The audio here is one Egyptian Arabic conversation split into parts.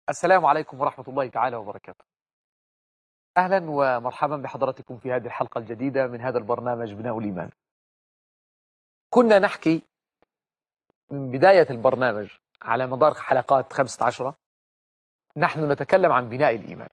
السلام عليكم ورحمة الله تعالى وبركاته أهلا ومرحبا بحضراتكم في هذه الحلقة الجديدة من هذا البرنامج بناء الإيمان كنا نحكي من بداية البرنامج على مدار حلقات 15 نحن نتكلم عن بناء الإيمان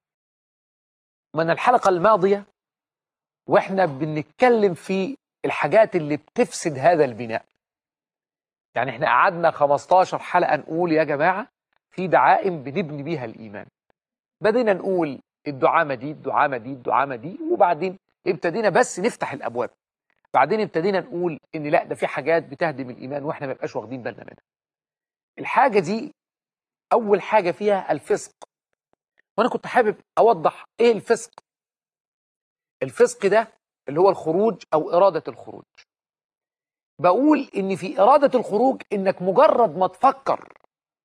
من الحلقة الماضية وإحنا بنتكلم في الحاجات اللي بتفسد هذا البناء يعني إحنا قعدنا 15 حلقة نقول يا جماعة في دعائم بنبني بيها الإيمان بدينا نقول الدعامة دي الدعامة دي الدعامة دي وبعدين ابتدينا بس نفتح الأبواب بعدين ابتدينا نقول إن لا ده في حاجات بتهدم الإيمان وإحنا ما بقاش واخدين بالنا منها الحاجة دي أول حاجة فيها الفسق وأنا كنت حابب أوضح إيه الفسق الفسق ده اللي هو الخروج أو إرادة الخروج بقول إن في إرادة الخروج إنك مجرد ما تفكر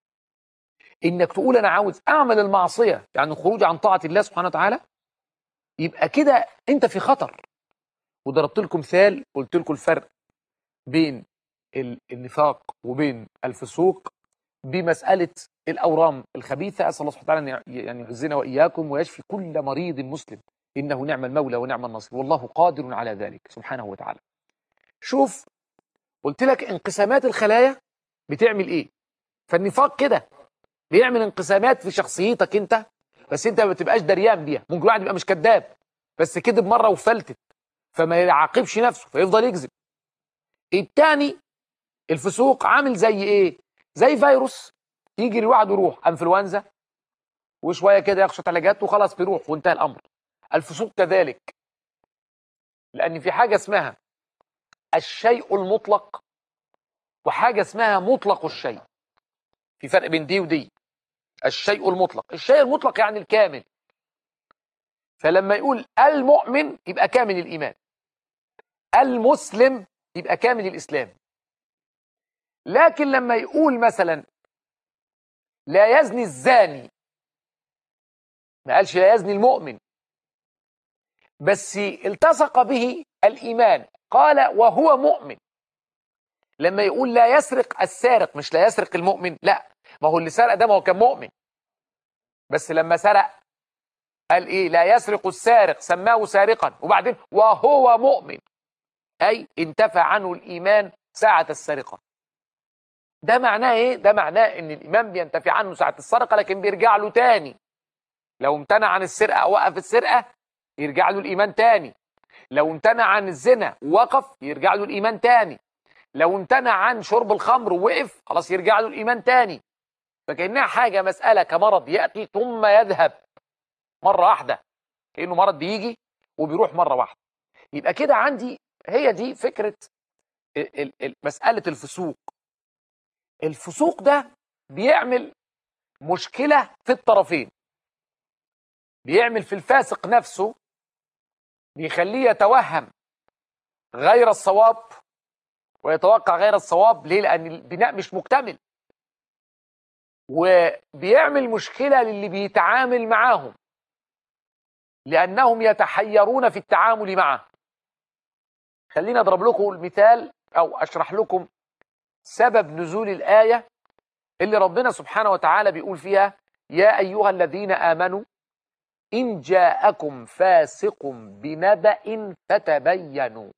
انك تقول انا عاوز اعمل المعصيه يعني الخروج عن طاعه الله سبحانه وتعالى يبقى كده انت في خطر وضربت لكم مثال قلت لكم الفرق بين النفاق وبين الفسوق بمساله الاورام الخبيثه اسال الله سبحانه وتعالى يعني يعزنا واياكم ويشفي كل مريض مسلم انه نعم المولى ونعم النصير والله قادر على ذلك سبحانه وتعالى شوف قلت لك انقسامات الخلايا بتعمل ايه فالنفاق كده بيعمل انقسامات في شخصيتك انت بس انت ما بتبقاش دريان بيها ممكن واحد يبقى مش كذاب بس كذب مره وفلتت فما يعاقبش نفسه فيفضل يكذب الثاني الفسوق عامل زي ايه زي فيروس يجي الواحد يروح انفلونزا وشويه كده ياخد علاجات وخلاص بيروح وانتهى الامر الفسوق كذلك لان في حاجه اسمها الشيء المطلق وحاجه اسمها مطلق الشيء في فرق بين دي ودي الشيء المطلق الشيء المطلق يعني الكامل فلما يقول المؤمن يبقى كامل الإيمان المسلم يبقى كامل الإسلام لكن لما يقول مثلا لا يزني الزاني ما قالش لا يزني المؤمن بس التصق به الإيمان قال وهو مؤمن لما يقول لا يسرق السارق مش لا يسرق المؤمن لا ما هو اللي سرق ده ما هو كان مؤمن بس لما سرق قال ايه لا يسرق السارق سماه سارقا وبعدين وهو مؤمن اي انتفى عنه الايمان ساعة السرقة ده معناه ايه ده معناه ان الايمان بينتفي عنه ساعة السرقة لكن بيرجع له تاني لو امتنع عن السرقة او وقف السرقة يرجع له الايمان تاني لو امتنع عن الزنا ووقف يرجع له الايمان تاني لو امتنع عن شرب الخمر ووقف خلاص يرجع له الايمان تاني فكانها حاجه مساله كمرض ياتي ثم يذهب مره واحده كانه مرض بيجي وبيروح مره واحده يبقى كده عندي هي دي فكره مساله الفسوق الفسوق ده بيعمل مشكله في الطرفين بيعمل في الفاسق نفسه بيخليه يتوهم غير الصواب ويتوقع غير الصواب ليه لأن البناء مش مكتمل وبيعمل مشكلة للي بيتعامل معاهم لأنهم يتحيرون في التعامل معه خليني أضرب لكم المثال أو أشرح لكم سبب نزول الآية اللي ربنا سبحانه وتعالى بيقول فيها يا أيها الذين آمنوا إن جاءكم فاسق بنبأ فتبينوا